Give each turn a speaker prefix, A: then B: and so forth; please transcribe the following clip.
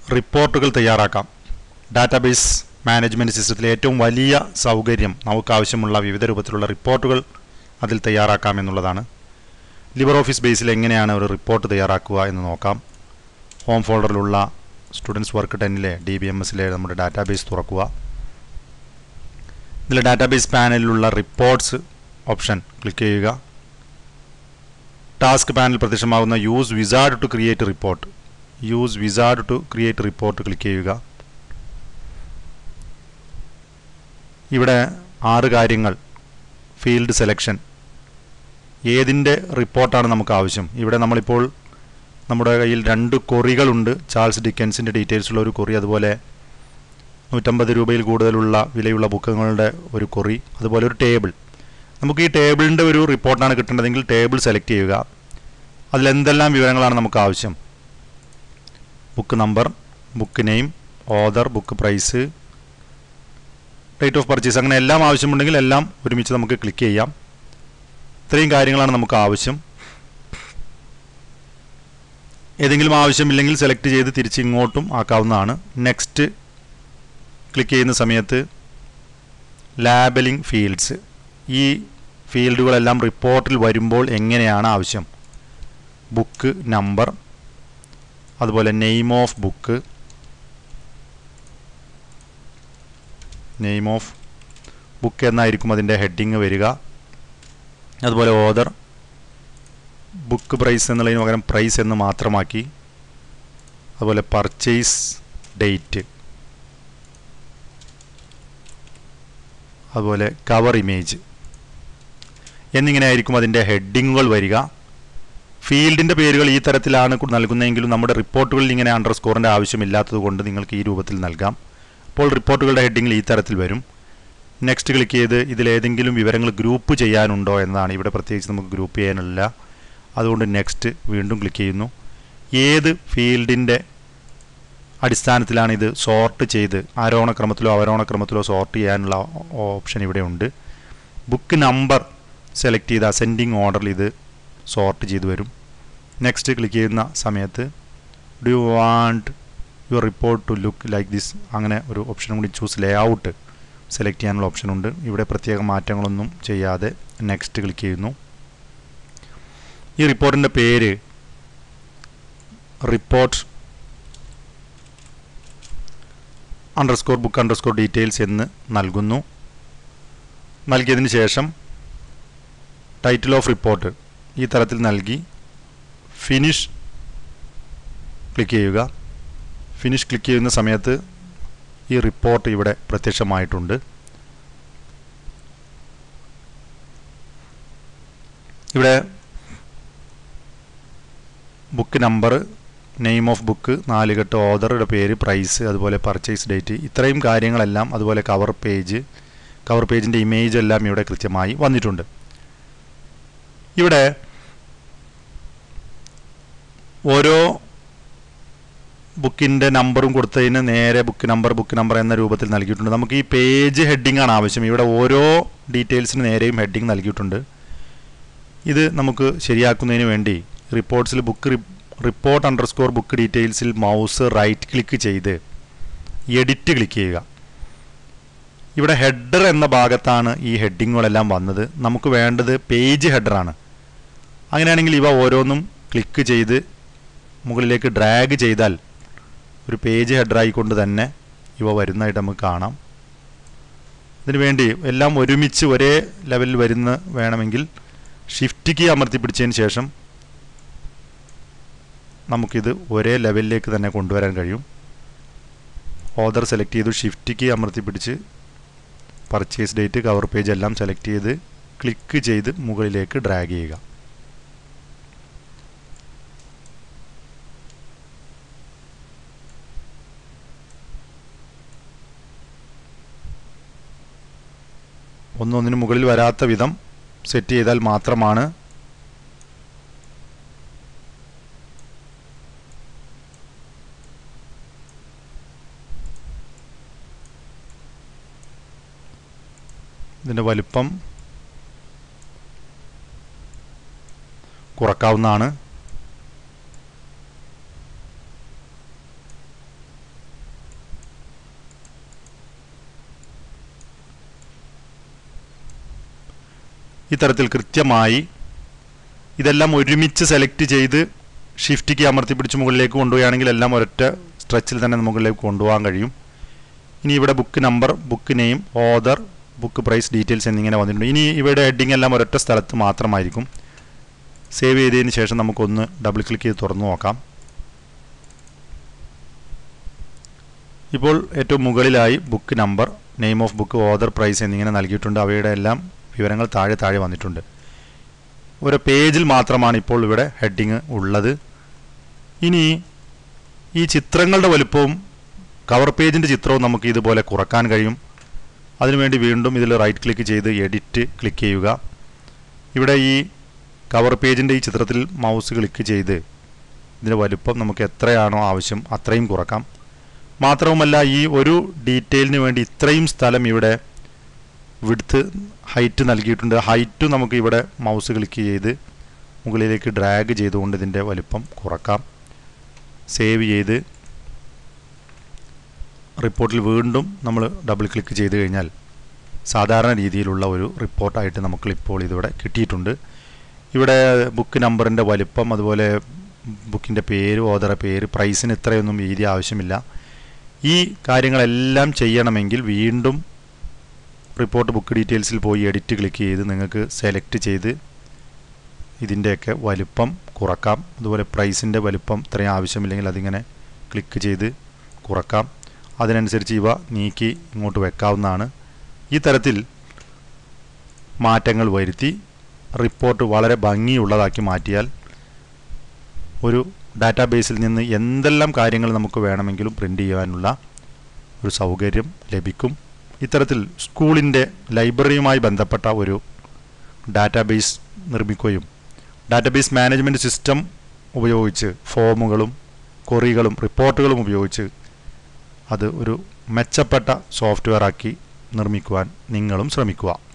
A: റിപ്പോർട്ടുകൾ തയ്യാറാക്കാം database management സിസ്റ്റത്തിലെ ഏറ്റവും വലിയ സൗകര്യം നമുക്ക് ആവശ്യമുള്ള വിവിധ രൂപത്തിലുള്ള റിപ്പോർട്ടുകൾ അതിൽ തയ്യാറാക്കാം എന്നുള്ളതാണ് ലിബർ ഓഫീസ് ബേസിൽ എങ്ങനെയാണ് ഒരു റിപ്പോർട്ട് തയ്യാറാക്കുക എന്ന് നോക്കാം ഹോം ഫോൾഡറിലുള്ള സ്റ്റുഡൻസ് വർക്ക് ടെന്നിലെ ഡി ബി എം എസിലെ നമ്മുടെ ഡാറ്റാബേസ് തുറക്കുക ഇതിൽ ഡാറ്റാബേസ് പാനലിലുള്ള റിപ്പോർട്ട്സ് ഓപ്ഷൻ ക്ലിക്ക് ചെയ്യുക ടാസ്ക് പാനൽ പ്രത്യക്ഷമാകുന്ന use wizard to create report use wizard to create report click ചെയ്യുക ഇവിടെ ആറ് കാര്യങ്ങൾ ഫീൽഡ് സെലക്ഷൻ ഏതിൻ്റെ റിപ്പോർട്ടാണ് നമുക്ക് ആവശ്യം ഇവിടെ നമ്മളിപ്പോൾ നമ്മുടെ കയ്യിൽ രണ്ട് കൊറികളുണ്ട് ചാൾസ് ഡിക്കൻസിൻ്റെ ഡീറ്റെയിൽസ് ഉള്ള ഒരു കൊറി അതുപോലെ നൂറ്റമ്പത് രൂപയിൽ കൂടുതലുള്ള വിലയുള്ള ബുക്കുകളുടെ ഒരു കൊറി അതുപോലെ ഒരു ടേബിൾ നമുക്ക് ഈ ടേബിളിൻ്റെ ഒരു റിപ്പോർട്ടാണ് കിട്ടേണ്ടതെങ്കിൽ ടേബിൾ സെലക്ട് ചെയ്യുക അതിലെന്തെല്ലാം വിവരങ്ങളാണ് നമുക്ക് ആവശ്യം book number book name author book price rate of purchase അങ്ങനെ എല്ലാം ആവശ്യമുണ്ടെങ്കിൽ എല്ലാം ഒരുമിച്ച് നമുക്ക് ക്ലിക്ക് ചെയ്യാം ഇത്രയും കാര്യങ്ങളാണ് നമുക്ക് ആവശ്യം ഏതെങ്കിലും ആവശ്യമില്ലെങ്കിൽ സെലക്ട് ചെയ്ത് തിരിച്ച് ഇങ്ങോട്ടും ആക്കാവുന്നതാണ് നെക്സ്റ്റ് ക്ലിക്ക് ചെയ്യുന്ന സമയത്ത് ലാബലിംഗ് ഫീൽഡ്സ് ഈ ഫീൽഡുകളെല്ലാം റിപ്പോർട്ടിൽ വരുമ്പോൾ എങ്ങനെയാണ് ആവശ്യം ബുക്ക് നമ്പർ അതുപോലെ name of book name of book എന്നായിരിക്കും അതിൻ്റെ ഹെഡിങ് വരിക അതുപോലെ ഓദർ ബുക്ക് പ്രൈസ് എന്നുള്ളതിന് പകരം പ്രൈസ് എന്ന് മാത്രമാക്കി അതുപോലെ പർച്ചേസ് ഡേറ്റ് അതുപോലെ കവർ ഇമേജ് എന്നിങ്ങനെ ആയിരിക്കും അതിൻ്റെ ഹെഡിങ്ങുകൾ വരിക ഫീൽഡിൻ്റെ പേരുകൾ ഈ തരത്തിലാണ് നൽകുന്നതെങ്കിലും നമ്മുടെ റിപ്പോർട്ടുകളിൽ ഇങ്ങനെ അണ്ടർ സ്കോറിൻ്റെ ആവശ്യമില്ലാത്തത് കൊണ്ട് നിങ്ങൾക്ക് ഈ രൂപത്തിൽ നൽകാം അപ്പോൾ റിപ്പോർട്ടുകളുടെ ഹെഡിങ്ങിൽ ഈ തരത്തിൽ വരും നെക്സ്റ്റ് ക്ലിക്ക് ചെയ്ത് ഇതിലേതെങ്കിലും വിവരങ്ങൾ ഗ്രൂപ്പ് ചെയ്യാനുണ്ടോ എന്നതാണ് ഇവിടെ പ്രത്യേകിച്ച് നമുക്ക് ഗ്രൂപ്പ് ചെയ്യാനില്ല അതുകൊണ്ട് നെക്സ്റ്റ് വീണ്ടും ക്ലിക്ക് ചെയ്യുന്നു ഏത് ഫീൽഡിൻ്റെ അടിസ്ഥാനത്തിലാണ് ഇത് സോർട്ട് ചെയ്ത് ആരോഹണക്രമത്തിലോ അവരോഹണക്രമത്തിലോ സോർട്ട് ചെയ്യാനുള്ള ഓപ്ഷൻ ഇവിടെ ഉണ്ട് ബുക്ക് നമ്പർ സെലക്ട് ചെയ്ത് അസെൻഡിങ് ഓർഡറിൽ ഇത് സോർട്ട് ചെയ്ത് വരും നെക്സ്റ്റ് ക്ലിക്ക് ചെയ്യുന്ന സമയത്ത് do you want your report to look like this അങ്ങനെ ഒരു ഓപ്ഷനും കൂടി ചൂസ് ലേ ഔട്ട് സെലക്ട് ചെയ്യാനുള്ള ഓപ്ഷൻ ഉണ്ട് ഇവിടെ പ്രത്യേക മാറ്റങ്ങളൊന്നും ചെയ്യാതെ നെക്സ്റ്റ് ക്ലിക്ക് ചെയ്യുന്നു ഈ റിപ്പോർട്ടിൻ്റെ പേര് report underscore book underscore details എന്ന് നൽകുന്നു നൽകിയതിന് ശേഷം ടൈറ്റിൽ ഓഫ് റിപ്പോർട്ട് ഈ തരത്തിൽ നൽകി ഫിനിഷ് ക്ലിക്ക് ചെയ്യുക ഫിനിഷ് ക്ലിക്ക് ചെയ്യുന്ന സമയത്ത് ഈ റിപ്പോർട്ട് ഇവിടെ പ്രത്യക്ഷമായിട്ടുണ്ട് ഇവിടെ book number name of book Naalukettu ഓർഡറുടെ പേര് പ്രൈസ് അതുപോലെ പർച്ചേസ് ഡേറ്റ് ഇത്രയും കാര്യങ്ങളെല്ലാം അതുപോലെ കവർ പേജ് കവർ പേജിൻ്റെ ഇമേജ് എല്ലാം ഇവിടെ കൃത്യമായി വന്നിട്ടുണ്ട് ഇവിടെ ഓരോ ബുക്കിൻ്റെ നമ്പറും കൊടുത്തതിന് നേരെ ബുക്ക് നമ്പർ ബുക്ക് നമ്പർ എന്ന രൂപത്തിൽ നൽകിയിട്ടുണ്ട് നമുക്ക് ഈ പേജ് ഹെഡിംഗ് ആണ് ആവശ്യം ഇവിടെ ഓരോ ഡീറ്റെയിൽസിന് നേരെയും ഹെഡിംഗ് നൽകിയിട്ടുണ്ട് ഇത് നമുക്ക് ശരിയാക്കുന്നതിന് വേണ്ടി റിപ്പോർട്ട്സിൽ ബുക്ക് റിപ്പോർട്ട് അണ്ടർസ്കോർ ബുക്ക് ഡീറ്റെയിൽസിൽ മൗസ് റൈറ്റ് ക്ലിക്ക് ചെയ്ത് എഡിറ്റ് ക്ലിക്ക് ചെയ്യുക ഇവിടെ ഹെഡർ എന്ന ഭാഗത്താണ് ഈ ഹെഡിങ്ങുകളെല്ലാം വന്നത് നമുക്ക് വേണ്ടത് പേജ് ഹെഡറാണ് അങ്ങനെയാണെങ്കിൽ ഇവ ഓരോന്നും ക്ലിക്ക് ചെയ്ത് മുകളിലേക്ക് ഡ്രാഗ് ചെയ്താൽ ഒരു പേജ് ഹെഡറായിക്കൊണ്ട് തന്നെ ഇവ വരുന്നതായിട്ട് നമുക്ക് കാണാം ഇതിനു വേണ്ടി എല്ലാം ഒരുമിച്ച് ഒരേ ലെവലിൽ വരുന്ന വേണമെങ്കിൽ ഷിഫ്റ്റ് കീ അമർത്തി പിടിച്ചതിന് ശേഷം നമുക്കിത് ഒരേ ലെവലിലേക്ക് തന്നെ കൊണ്ടുവരാൻ കഴിയും ഓർഡർ സെലക്ട് ചെയ്തു ഷിഫ്റ്റ് കീ അമർത്തി പിടിച്ച് പർച്ചേസ് ഡേറ്റ് കവർ പേജ് എല്ലാം സെലക്ട് ചെയ്ത് ക്ലിക്ക് ചെയ്ത് മുകളിലേക്ക് ഡ്രാഗ് ചെയ്യുക ഒന്നൊന്നിന് മുകളിൽ വരാത്ത വിധം സെറ്റ് ചെയ്താൽ മാത്രമാണ് ഇതിൻ്റെ വലിപ്പം കുറക്കാവുന്നതാണ് ഇത്തരത്തിൽ കൃത്യമായി ഇതെല്ലാം ഒരുമിച്ച് സെലക്ട് ചെയ്ത് ഷിഫ്റ്റ് കീ അമർത്തി പിടിച്ച് മുകളിലേക്ക് കൊണ്ടുപോവുകയാണെങ്കിൽ എല്ലാം ഒരൊറ്റ സ്ട്രെച്ചിൽ തന്നെ മുകളിലേക്ക് കൊണ്ടുപോകാൻ കഴിയും ഇനി ഇവിടെ book number book name author book price details എന്നിങ്ങനെ വന്നിട്ടുണ്ട് ഇനി ഇവിടെ ഹെഡിങ് എല്ലാം ഒരൊറ്റ സ്ഥലത്ത് മാത്രമായിരിക്കും സേവ് ചെയ്തതിന് ശേഷം നമുക്കൊന്ന് ഡബിൾ ക്ലിക്ക് ചെയ്ത് തുറന്നു നോക്കാം ഇപ്പോൾ ഏറ്റവും മുകളിലായി book number name of book author price എന്നിങ്ങനെ നൽകിയിട്ടുണ്ട് അവയുടെ എല്ലാം വിവരങ്ങൾ താഴെ താഴെ വന്നിട്ടുണ്ട് ഒരു പേജിൽ മാത്രമാണ് ഇപ്പോൾ ഇവിടെ ഹെഡിങ് ഉള്ളത് ഇനി ഈ ചിത്രങ്ങളുടെ വലുപ്പവും കവർ പേജിൻ്റെ ചിത്രവും നമുക്ക് ഇതുപോലെ കുറക്കാൻ കഴിയും അതിനുവേണ്ടി വീണ്ടും ഇതിൽ റൈറ്റ് ക്ലിക്ക് ചെയ്ത് എഡിറ്റ് ക്ലിക്ക് ചെയ്യുക ഇവിടെ ഈ കവർ പേജിൻ്റെ ഈ ചിത്രത്തിൽ മൗസ് ക്ലിക്ക് ചെയ്ത് ഇതിൻ്റെ വലുപ്പം നമുക്ക് എത്രയാണോ ആവശ്യം അത്രയും കുറക്കാം മാത്രവുമല്ല ഈ ഒരു ഡീറ്റെയിലിന് വേണ്ടി ഇത്രയും സ്ഥലം ഇവിടെ വിടുത്ത് ഹൈറ്റ് നൽകിയിട്ടുണ്ട് ഹൈറ്റും നമുക്ക് ഇവിടെ മൗസ് ക്ലിക്ക് ചെയ്ത് മുകളിലേക്ക് ഡ്രാഗ് ചെയ്തുകൊണ്ട് ഇതിൻ്റെ വലിപ്പം കുറക്കാം സേവ് ചെയ്ത് റിപ്പോർട്ടിൽ വീണ്ടും നമ്മൾ ഡബിൾ ക്ലിക്ക് ചെയ്ത് കഴിഞ്ഞാൽ സാധാരണ രീതിയിലുള്ള ഒരു റിപ്പോർട്ടായിട്ട് നമുക്ക് ഇപ്പോൾ ഇതിവിടെ കിട്ടിയിട്ടുണ്ട് ഇവിടെ ബുക്ക് നമ്പറിൻ്റെ വലിപ്പം അതുപോലെ ബുക്കിൻ്റെ പേര് ഓതറ പേര് പ്രൈസിന് ഇത്രയൊന്നും എഴുതി ആവശ്യമില്ല ഈ കാര്യങ്ങളെല്ലാം ചെയ്യണമെങ്കിൽ വീണ്ടും റിപ്പോർട്ട് ബുക്ക് ഡീറ്റെയിൽസിൽ പോയി എഡിറ്റ് ക്ലിക്ക് ചെയ്ത് നിങ്ങൾക്ക് സെലക്ട് ചെയ്ത് ഇതിൻ്റെയൊക്കെ വലിപ്പം കുറക്കാം അതുപോലെ പ്രൈസിൻ്റെ വലിപ്പം ഇത്രയും ആവശ്യമില്ലെങ്കിൽ അതിങ്ങനെ ക്ലിക്ക് ചെയ്ത് കുറക്കാം അതിനനുസരിച്ച് ഇവ നീക്കി ഇങ്ങോട്ട് വെക്കാവുന്നതാണ് ഈ തരത്തിൽ മാറ്റങ്ങൾ വരുത്തി റിപ്പോർട്ട് വളരെ ഭംഗിയുള്ളതാക്കി മാറ്റിയാൽ ഒരു ഡാറ്റാബേസിൽ നിന്ന് എന്തെല്ലാം കാര്യങ്ങൾ നമുക്ക് വേണമെങ്കിലും പ്രിൻ്റ് ചെയ്യാനുള്ള ഒരു സൗകര്യം ലഭിക്കും ഇത്തരത്തിൽ സ്കൂളിൻ്റെ ലൈബ്രറിയുമായി ബന്ധപ്പെട്ട ഒരു ഡാറ്റാബേസ് നിർമ്മിക്കുകയും ഡാറ്റാബേസ് മാനേജ്മെൻറ്റ് സിസ്റ്റം ഉപയോഗിച്ച് ഫോമുകളും കൊറികളും റിപ്പോർട്ടുകളും ഉപയോഗിച്ച് അത് ഒരു മെച്ചപ്പെട്ട സോഫ്റ്റ്വെയർ ആക്കി നിർമ്മിക്കുവാൻ നിങ്ങളും ശ്രമിക്കുക